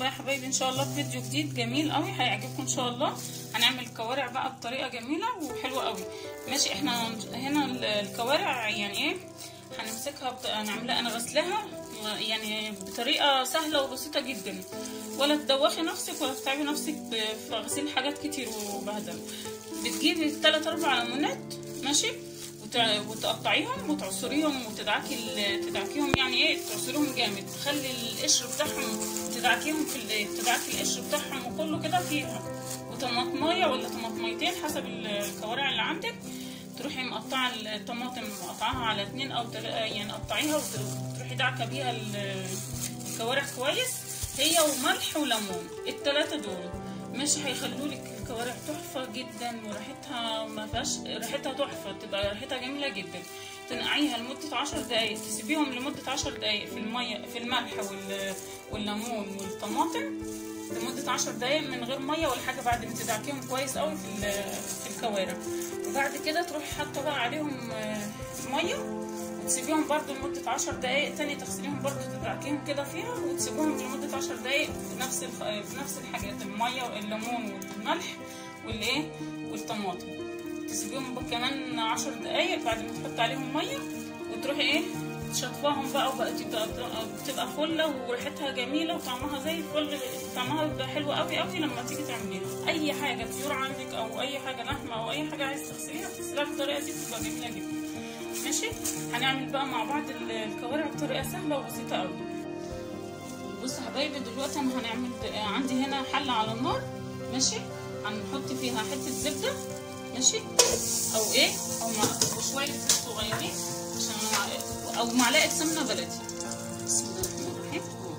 بقى يا حبايبي ان شاء الله في فيديو جديد جميل قوي هيعجبكم ان شاء الله هنعمل كوارع بقى بطريقه جميله وحلوه قوي ماشي احنا هنا الكوارع يعني ايه هنمسكها بت... هنعملها انا غسلها يعني بطريقه سهله وبسيطه جدا ولا تدوخي نفسك ولا تتعبي نفسك في غسيل حاجات كتير وبهدل بتجيبي 3 4 ليمونات ماشي وتقطعيهم وتعصريهم وتدعكي تدعكيهم يعني ايه تعصريهم جامد تخلي القشر بتاعهم تدعكيهم في تدعكي القشر بتاعهم وكله كده فيها وطماطمايه ولا طماطميتين حسب الكوارع اللي عندك تروحي مقطعه الطماطم مقطعاها على اتنين او تل... يعني قطعيها وتروحي دعكه بيها الكوارع كويس هي وملح وليمون التلاتة دول مش هيخلوا لك الكوارع تحفه جدا وريحتها ما فيهاش ريحتها تحفه تبقى ريحتها جميله جدا تنقعيها لمده 10 دقائق تسيبيهم لمده 10 دقائق في الميه في الملح وال... والليمون والطماطم لمده 10 دقائق من غير ميه ولا حاجه بعد ما تدعكيهم كويس قوي في في الكوارع وبعد كده تروحي حاطه بقى عليهم ميه وتسيبيهم برده لمدة عشر دقايق تاني تغسليهم برده تدعكيهم كده فيها وتسيبوهم لمدة عشر دقايق في نفس الخ... في نفس الحاجات المية والليمون والملح والايه والطماطم تسيبيهم كمان عشر دقايق بعد ما تحط عليهم مية وتروحي ايه تشطفاهم بقى وبقى تبقى بتبقى فله وريحتها جميله وطعمها زي الفل طعمها بيبقى حلو قوي قوي لما تيجي تعمليها اي حاجه طيور عندك او اي حاجه لحمه او اي حاجه عايز تغسليها تغسليها بالطريقه دي بتبقى جميله جدا ماشي هنعمل بقى مع بعض الكوارع بطريقه سهله وبسيطه قوي بصوا يا حبايبي دلوقتي انا هنعمل عندي هنا حله على النار ماشي هنحط فيها حته زبده ماشي او ايه او شويه زيت صغيرين عشان او معلقه سمنه بلدي بسم الله الرحمن الرحيم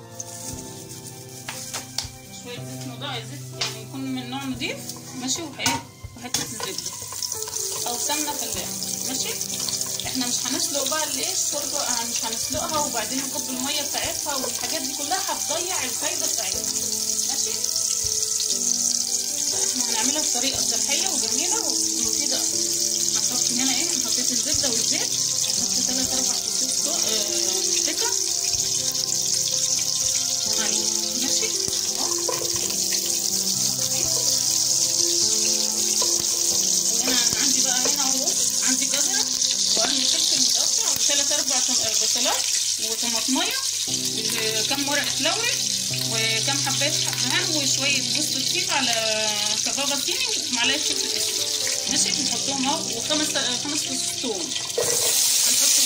شويه زيت نضاع زيت يعني يكون من نوع نضيف ماشي وحاجه وحته الزبده او سمنه فلاحه ماشي احنا مش هنسلق بقى الايه الشوربه مش هنسلقها وبعدين نكب الميه بتاعتها والحاجات دي كلها هتضيع الفايده بتاعتها ماشي احنا هنعملها بطريقه صحيه وجميله ومفيده هنحط هنا ايه حطيت الزبده والزيت هحط ثلاث اربع فصوص مستكه عليه ماشي اهو وهنا عندي بقى هنا اهو عندي جزره وقرن فلفل متقطع وثلاث اربع بصلات وطماطميه وكم ورقه لوري وكم حبايه حبهان وشويه جوز الطيب على كبابه صيني ومعلقه فلفل اسود ماشي بنحطهم اهو وخمس خمس فصوص توم هنحط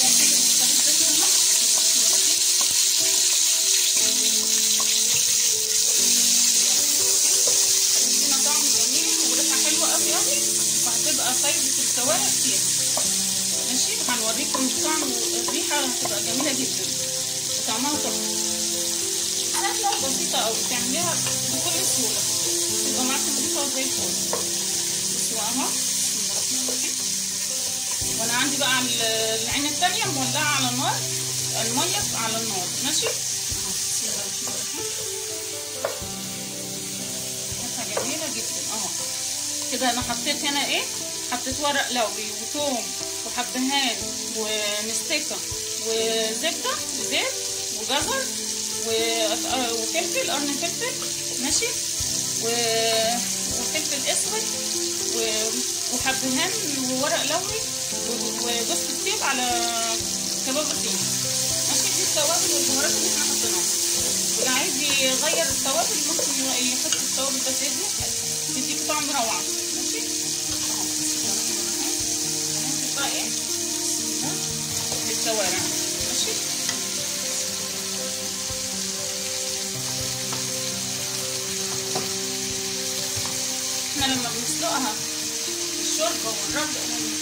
هتدينا طعم جميل وريحه حلوه قوي قوي وهتبقى فايده الكوارع فيها ماشي هنوريكم الطعم والريحه هتبقى جميله جدا وطعمها تحفه سهله وبسيطه قوي تعمليها بكل سهوله تبقى معاك نضيفه وزي الفل بصوا اهو وانا عندي بقى العين التانية مولعه على النار الميه على النار ماشي اهو بسم الله الرحمن الرحيم ريحتها جميله جدا اهو كده انا حطيت هنا ايه حطيت ورق لوري وثوم وحبهان ومستكه وزبده وزيت وجزر وفلفل قرن فلفل ماشي وفلفل اسود وحبهان وورق لوري وجوز الطيب على كباب صيني ماشي دي التوابل والبهارات اللي احنا حطيناها واللي عايز يغير التوابل ممكن يحط التوابل بس دي تديك طعم روعه ماشي بقى ايه الكوارع ماشي احنا لما بنسلقها الشوربه ونرجع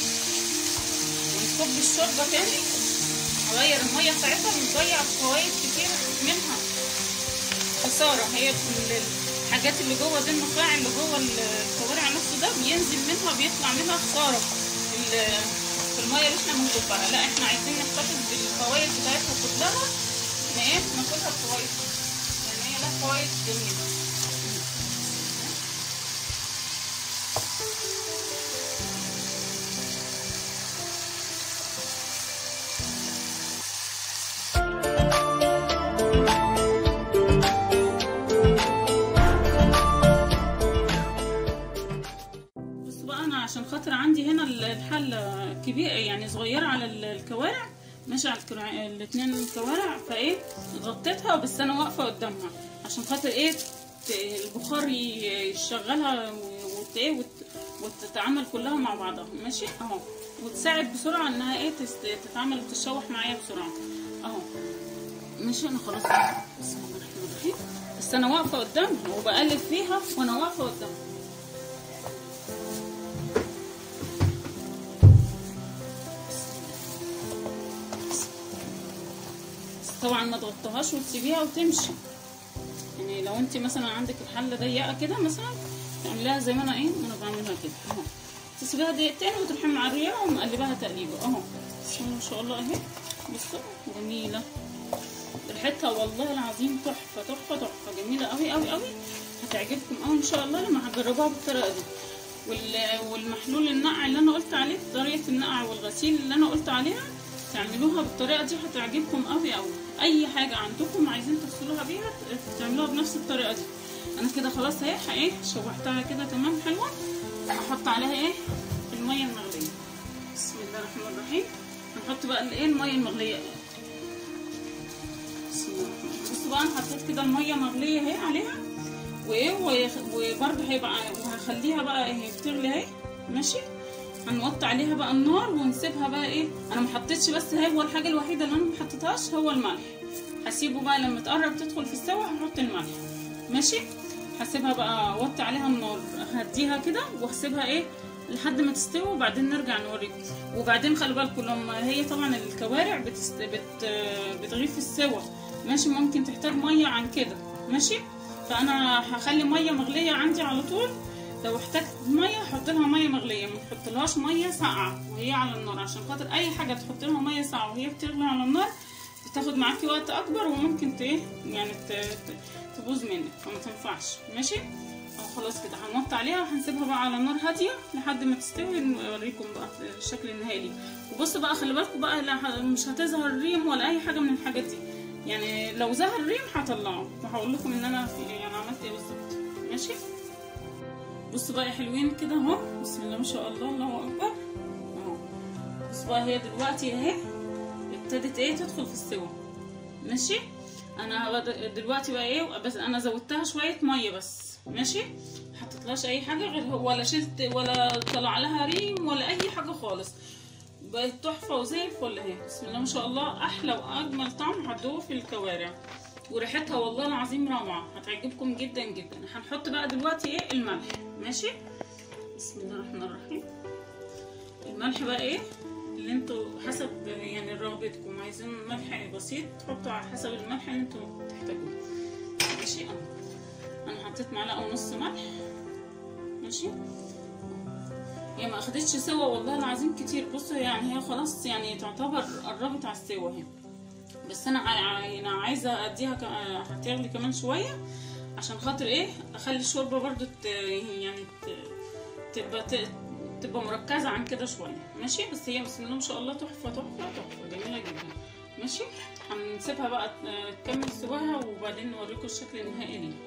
ونكب الشوربه تاني نغير الميه بتاعتها بنضيع فوائد كتير منها خساره هي الحاجات اللي جوه دي النخاع اللي جوه الكوارع نفسه ده بينزل منها بيطلع منها خساره في الميه اللي احنا بنكبها لا احنا عايزين نحتفظ بالفوائد بتاعتها كلها ان ايه ناكلها بفوائد يعني هي لها فوائد جميله انا عشان خاطر عندي هنا الحله كبيره يعني صغيره على الكوارع ماشي على الكرع... الاتنين الكوارع فايه غطيتها بس انا واقفه قدامها عشان خاطر ايه البخار يشغلها وت... ايه وت... وتتعامل كلها مع بعضها ماشي اهو وتساعد بسرعه انها ايه تتعامل وتتشوح معايا بسرعه اهو ماشي انا خلاص بسم الله الرحمن الرحيم بس انا واقفه قدامها وبقلب فيها وانا واقفه قدامها طبعا ما تغطيهاش وتسيبيها وتمشي يعني لو انت مثلا عندك الحله ضيقه كده مثلا تعمليها زي ما انا ايه ما انا بعملها كده اهو تسيبيها دقيقتين وتروحي معرياها ومقلباها تقليبه اهو بسم الله ما شاء الله اهي بصوا جميله ريحتها والله العظيم تحفه تحفه تحفه جميله قوي قوي قوي هتعجبكم قوي ان شاء الله لما هتجربوها بالطريقه دي والمحلول النقع اللي انا قلت عليه طريقه النقع والغسيل اللي انا قلت عليها تعملوها بالطريقه دي هتعجبكم قوي قوي اي حاجه عندكم عايزين تغسلوها بيها تعملوها بنفس الطريقه دي انا كده خلاص اهي ايه شوحتها كده تمام حلوه هحط عليها ايه الميه المغليه بسم الله الرحمن الرحيم هنحط بقى الايه الميه المغليه بسم الله الرحمن بصوا بقى انا حطيت كده الميه مغليه اهي عليها وايه وبرده هيبقى وهخليها بقى اهي بتغلي اهي ماشي هنوطي عليها بقى النار ونسيبها بقى ايه انا ما حطيتش بس هو الحاجه الوحيده اللي انا ما حطيتهاش هو الملح هسيبه بقى لما تقرب تدخل في السوا هحط الملح ماشي هسيبها بقى اوطي عليها النار هديها كده وهسيبها ايه لحد ما تستوي وبعدين نرجع نوريكم وبعدين خلي بالكم لما هي طبعا الكوارع بتست... بت... بتغيب في السوا ماشي ممكن تحتاج ميه عن كده ماشي فانا هخلي ميه مغليه عندي على طول لو احتجت ميه حط لها ميه مغليه ما تحطلهاش ميه ساقعه وهي على النار عشان خاطر اي حاجه تحط لها ميه ساقعه وهي بتغلي على النار بتاخد معاكي وقت اكبر وممكن ت يعني تبوظ منك فما تنفعش ماشي اه خلاص كده هنوطي عليها وهنسيبها بقى على نار هاديه لحد ما تستوي نوريكم بقى الشكل النهائي وبصوا بقى خلي بالكم بقى لا مش هتظهر ريم ولا اي حاجه من الحاجات دي يعني لو ظهر ريم هطلعه وهقول لكم ان انا يعني عملت ايه بالظبط ماشي بصوا بقى يا حلوين كده اهو بسم الله ما شاء الله الله اكبر اهو بصوا بقى هي دلوقتي اهي ابتدت ايه تدخل في السوا ماشي انا دلوقتي بقى ايه بس انا زودتها شويه ميه بس ماشي حطيتلهاش اي حاجه غير ولا شلت ولا طلع لها ريم ولا اي حاجه خالص بقت تحفه وزي الفل اهي بسم الله ما شاء الله احلى واجمل طعم هتدوقوه في الكوارع وريحتها والله العظيم روعه هتعجبكم جدا جدا هنحط بقى دلوقتي ايه الملح ماشي بسم الله الرحمن الرحيم الملح بقى ايه اللي انتوا حسب يعني رغبتكم عايزين ملح بسيط تحطوا على حسب الملح اللي انتوا تحتاجوه ماشي اهو انا حطيت معلقه ونص ملح ماشي هي ما اخدتش سوا والله العظيم كتير بصوا يعني هي خلاص يعني تعتبر قربت على السوا اهي بس انا انا عايزه اديها هتغلي كمان شويه عشان خاطر ايه اخلي الشوربه برضو يعني تبقى تبقى مركزه عن كده شويه ماشي بس هي بسم الله ما شاء الله تحفه تحفه تحفه جميله جدا ماشي هنسيبها بقى تكمل سواها وبعدين نوريكم الشكل النهائي ليه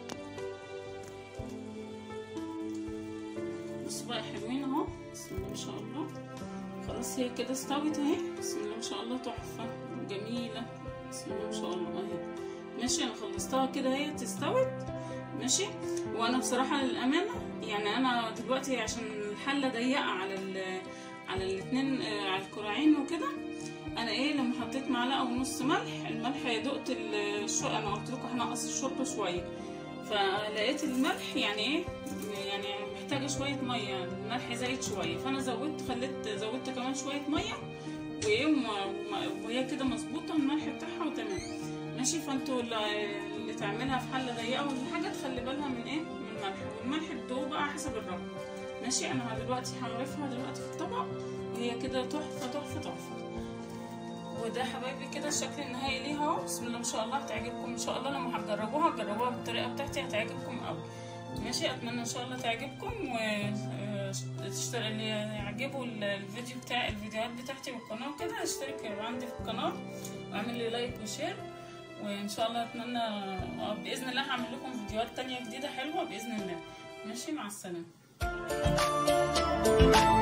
بصوا بقى حلوين اهو بسم الله ما شاء الله خلاص هي كده استوت اهي بسم الله ما شاء الله تحفه جميله بسم الله ما شاء الله اهي ماشي انا خلصتها كده اهي تستوت ماشي وانا بصراحه للامانه يعني انا دلوقتي عشان الحله ضيقه على ال على الاثنين على الكراعين وكده انا ايه لما حطيت معلقه ونص ملح الملح دقت الشوربه انا قلت لكم هنقص الشوربه شويه فلقيت الملح يعني ايه يعني محتاجه شويه ميه الملح زايد شويه فانا زودت خليت زودت كمان شويه ميه وايه وهي كده مظبوطه الملح بتاعها وتمام ماشي فانتوا اللي تعملها في حله ضيقه ولا حاجه تخلي بالها من ايه من الملح والملح بتدوب بقى حسب الرغبه ماشي انا دلوقتي هغرفها دلوقتي في الطبق وهي كده تحفه تحفه تحفه وده حبايبي كده الشكل النهائي ليها اهو بسم الله ما شاء الله هتعجبكم ان شاء الله لما هتجربوها جربوها بالطريقه بتاعتي هتعجبكم قوي ماشي اتمنى ان شاء الله تعجبكم و تشترك اللي يعجبه الفيديو بتاع الفيديوهات بتاعتي والقناه كده اشترك عندي في القناه واعمل لي لايك وشير وان شاء الله اتمنى باذن الله هعمل لكم فيديوهات تانية جديده حلوه باذن الله ماشي مع السلامه الله